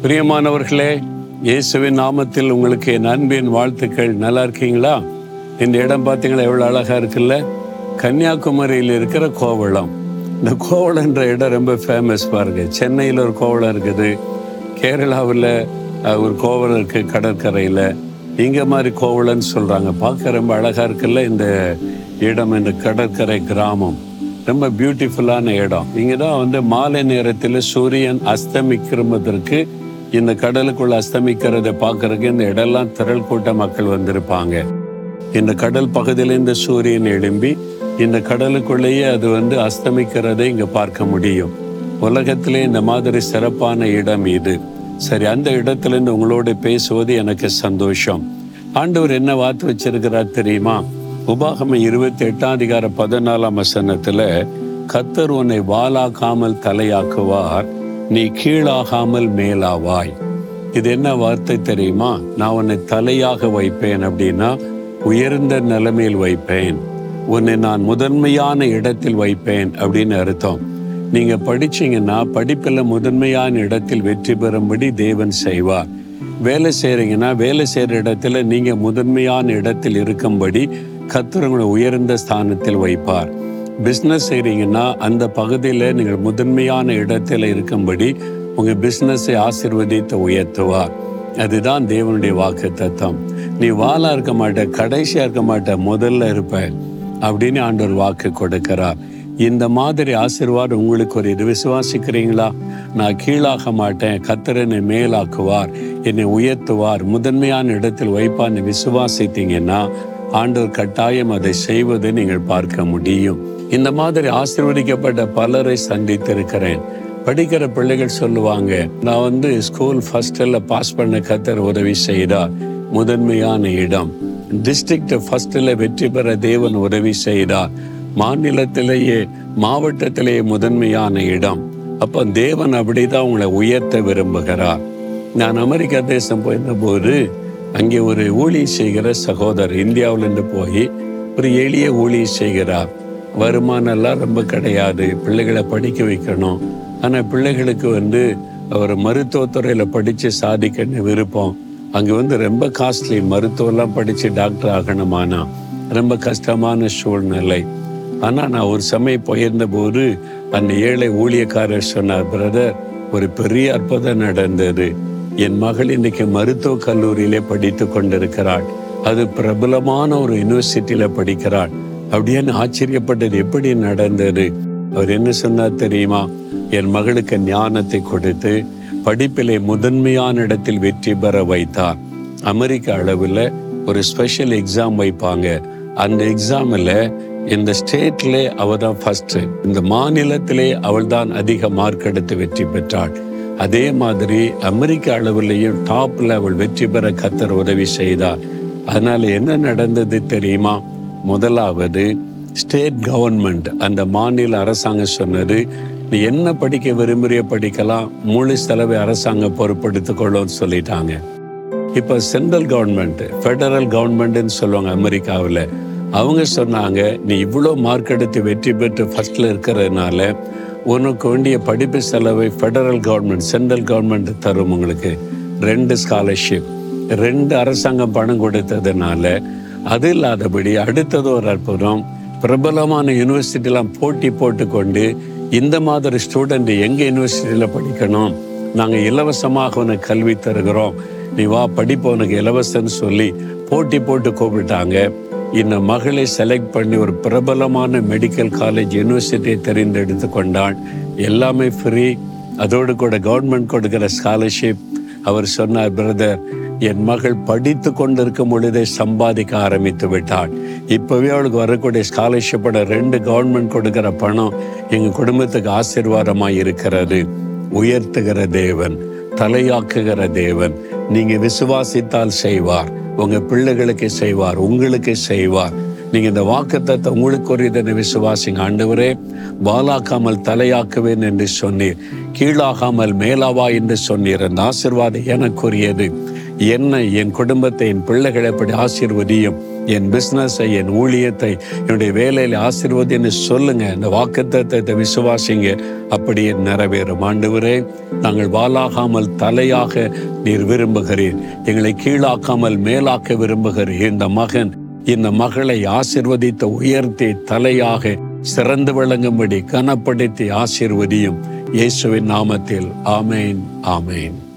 பிரியமானவர்களே இயேசுவின் நாமத்தில் உங்களுக்கு என் அன்பின் வாழ்த்துக்கள் நல்லா இருக்கீங்களா இந்த இடம் பார்த்தீங்களா எவ்வளோ அழகா இருக்குல்ல கன்னியாகுமரியில் இருக்கிற கோவளம் இந்த கோவளம்ன்ற இடம் ரொம்ப ஃபேமஸ் பாருங்க சென்னையில் ஒரு கோவளம் இருக்குது கேரளாவில் அஹ், ஒரு கோவளம் இருக்கு கடற்கரையில் இங்கே மாதிரி கோவளம்னு சொல்கிறாங்க பார்க்க ரொம்ப அழகா இருக்குல்ல இந்த இடம் இந்த கடற்கரை கிராமம் ரொம்ப பியூட்டிஃபுல்லான இடம் இங்கே தான் வந்து மாலை நேரத்தில் சூரியன் அஸ்தமிக்கிறதற்கு இந்த கடலுக்குள்ள அஸ்தமிக்கிறதை பார்க்கறதுக்கு இந்த இடம்லாம் திரள் கூட்ட மக்கள் வந்திருப்பாங்க இந்த கடல் பகுதியில இந்த சூரியன் எழும்பி இந்த கடலுக்குள்ளேயே அது வந்து அஸ்தமிக்கிறதை இங்க பார்க்க முடியும் உலகத்திலே இந்த மாதிரி சிறப்பான இடம் இது சரி அந்த இடத்துல இருந்து உங்களோட பேசுவது எனக்கு சந்தோஷம் ஆண்டவர் என்ன வார்த்தை வச்சிருக்கிறார் தெரியுமா உபாகம இருபத்தி எட்டாம் அதிகார பதினாலாம் வசனத்துல கத்தர் உன்னை வாலாக்காமல் தலையாக்குவார் நீ கீழாகாமல் மேலாவாய் இது என்ன வார்த்தை தெரியுமா நான் உன்னை தலையாக வைப்பேன் அப்படின்னா உயர்ந்த நிலைமையில் வைப்பேன் உன்னை நான் முதன்மையான இடத்தில் வைப்பேன் அப்படின்னு அர்த்தம் நீங்க படிச்சீங்கன்னா படிப்புல முதன்மையான இடத்தில் வெற்றி பெறும்படி தேவன் செய்வார் வேலை செய்றீங்கன்னா வேலை செய்யற இடத்துல நீங்க முதன்மையான இடத்தில் இருக்கும்படி கர்த்தர் உங்களை உயர்ந்த ஸ்தானத்தில் வைப்பார் பிஸ்னஸ் செய்றீங்கன்னா அந்த பகுதியில் நீங்கள் முதன்மையான இடத்துல இருக்கும்படி உங்க பிஸ்னஸை ஆசிர்வதித்து உயர்த்துவார் அதுதான் தேவனுடைய வாக்கு தத்தம் நீ வாளா இருக்க மாட்ட கடைசியா இருக்க மாட்ட முதல்ல இருப்ப அப்படின்னு ஆண்டவர் வாக்கு கொடுக்கிறார் இந்த மாதிரி ஆசீர்வாதம் உங்களுக்கு ஒரு இது விசுவாசிக்கிறீங்களா நான் கீழாக மாட்டேன் கத்தர் என்னை மேலாக்குவார் என்னை உயர்த்துவார் முதன்மையான இடத்தில் வைப்பான்னு விசுவாசித்தீங்கன்னா ஆண்டவர் கட்டாயம் அதை செய்வதை நீங்கள் பார்க்க முடியும் இந்த மாதிரி ஆசீர்வதிக்கப்பட்ட பலரை சந்தித்திருக்கிறேன் படிக்கிற பிள்ளைகள் சொல்லுவாங்க நான் வந்து ஸ்கூல் ஃபர்ஸ்ட்ல பாஸ் பண்ண கத்தர் உதவி செய்தார் முதன்மையான இடம் டிஸ்ட்ரிக்ட் ஃபர்ஸ்ட்ல வெற்றி பெற தேவன் உதவி செய்தார் மாநிலத்திலேயே மாவட்டத்திலேயே முதன்மையான இடம் அப்போ தேவன் அப்படிதான் உங்களை உயர்த்த விரும்புகிறார் நான் அமெரிக்கா தேசம் போயிருந்த போது அங்கே ஒரு ஊழிய செய்கிற சகோதரர் இந்தியாவிலிருந்து போய் ஒரு எளிய ஊழிய செய்கிறார் வருமானம் எல்லாம் ரொம்ப கிடையாது பிள்ளைகளை படிக்க வைக்கணும் ஆனால் பிள்ளைகளுக்கு வந்து அவர் மருத்துவத்துறையில் படித்து சாதிக்கணும் விருப்பம் அங்கே வந்து ரொம்ப காஸ்ட்லி மருத்துவம்லாம் படித்து டாக்டர் ஆகணுமானா ரொம்ப கஷ்டமான சூழ்நிலை ஆனால் நான் ஒரு சமயம் போயிருந்த போது அந்த ஏழை ஊழியக்காரர் சொன்னார் பிரதர் ஒரு பெரிய அற்புதம் நடந்தது என் மகள் இன்னைக்கு மருத்துவ கல்லூரியிலே படித்து கொண்டிருக்கிறாள் அது பிரபலமான ஒரு யூனிவர்சிட்டியில படிக்கிறாள் அப்படின்னு ஆச்சரியப்பட்டது எப்படி நடந்தது அவர் என்ன சொன்னார் தெரியுமா என் மகளுக்கு ஞானத்தை கொடுத்து படிப்பிலே முதன்மையான இடத்தில் வெற்றி பெற வைத்தார் அமெரிக்க அளவில் ஒரு ஸ்பெஷல் எக்ஸாம் வைப்பாங்க அந்த எக்ஸாமில் இந்த ஸ்டேட்ல அவ தான் ஃபர்ஸ்ட் இந்த மாநிலத்திலே அவள் தான் அதிக மார்க் எடுத்து வெற்றி பெற்றாள் அதே மாதிரி அமெரிக்க அளவிலேயும் டாப்ல அவள் வெற்றி பெற கத்தர் உதவி செய்தார் அதனால என்ன நடந்தது தெரியுமா முதலாவது ஸ்டேட் கவர்மெண்ட் அந்த மாநில அரசாங்கம் சொன்னது நீ என்ன படிக்க விரும்புறிய படிக்கலாம் முழு செலவை அரசாங்கம் பொறுப்படுத்திக் கொள்ளும்னு சொல்லிட்டாங்க இப்போ சென்ட்ரல் கவர்மெண்ட் ஃபெடரல் கவர்மெண்ட்னு சொல்லுவாங்க அமெரிக்காவில் அவங்க சொன்னாங்க நீ இவ்வளோ மார்க் எடுத்து வெற்றி பெற்று ஃபர்ஸ்ட்ல இருக்கிறதுனால உனக்கு வேண்டிய படிப்பு செலவை ஃபெடரல் கவர்மெண்ட் சென்ட்ரல் கவர்மெண்ட் தரும் உங்களுக்கு ரெண்டு ஸ்காலர்ஷிப் ரெண்டு அரசாங்கம் பணம் கொடுத்ததுனால அது இல்லாதபடி அடுத்தது ஒரு அற்புதம் பிரபலமான யூனிவர்சிட்டிலாம் போட்டி போட்டுக்கொண்டு இந்த மாதிரி ஸ்டூடெண்ட் எங்க யூனிவர்சிட்டியில் படிக்கணும் நாங்கள் இலவசமாக உனக்கு கல்வி தருகிறோம் நீ வா படிப்பு உனக்கு இலவசம்னு சொல்லி போட்டி போட்டு கூப்பிட்டாங்க இந்த மகளை செலக்ட் பண்ணி ஒரு பிரபலமான மெடிக்கல் காலேஜ் யூனிவர்சிட்டியை தெரிந்தெடுத்து கொண்டாள் எல்லாமே ஃப்ரீ அதோடு கூட கவர்மெண்ட் கொடுக்கிற ஸ்காலர்ஷிப் அவர் சொன்னார் பிரதர் என் மகள் படித்து கொண்டிருக்கும் பொழுதே சம்பாதிக்க ஆரம்பித்து விட்டாள் இப்பவே அவளுக்கு வரக்கூடிய ஸ்காலர்ஷிப்போட ரெண்டு கவர்மெண்ட் கொடுக்கிற பணம் எங்க குடும்பத்துக்கு ஆசீர்வாதமாய் இருக்கிறது உயர்த்துகிற தேவன் தலையாக்குகிற தேவன் நீங்க விசுவாசித்தால் செய்வார் உங்க பிள்ளைகளுக்கு செய்வார் உங்களுக்கு செய்வார் நீங்க இந்த வாக்குத்தத்தை உங்களுக்கு ஒரு இதனை விசுவாசிங்க ஆண்டவரே வாலாக்காமல் தலையாக்குவேன் என்று சொன்னீர் கீழாகாமல் மேலாவா என்று சொன்னீர் அந்த ஆசிர்வாதம் எனக்குரியது என்னை என் குடும்பத்தை என் பிள்ளைகளை எப்படி ஆசீர்வதியும் என் பிஸ்னஸை என் ஊழியத்தை என்னுடைய வேலையில் ஆசீர்வதின்னு சொல்லுங்க இந்த வாக்குத்தத்தத்தை விசுவாசிங்க அப்படியே நிறைவேறும் ஆண்டவரே நாங்கள் வாலாகாமல் தலையாக நீர் விரும்புகிறீர் எங்களை கீழாக்காமல் மேலாக்க விரும்புகிறீர் இந்த மகன் இந்த மகளை ஆசிர்வதித்த உயர்த்தி தலையாக சிறந்து விளங்கும்படி கனப்படுத்தி ஆசிர்வதியும் இயேசுவின் நாமத்தில் ஆமேன் ஆமேன்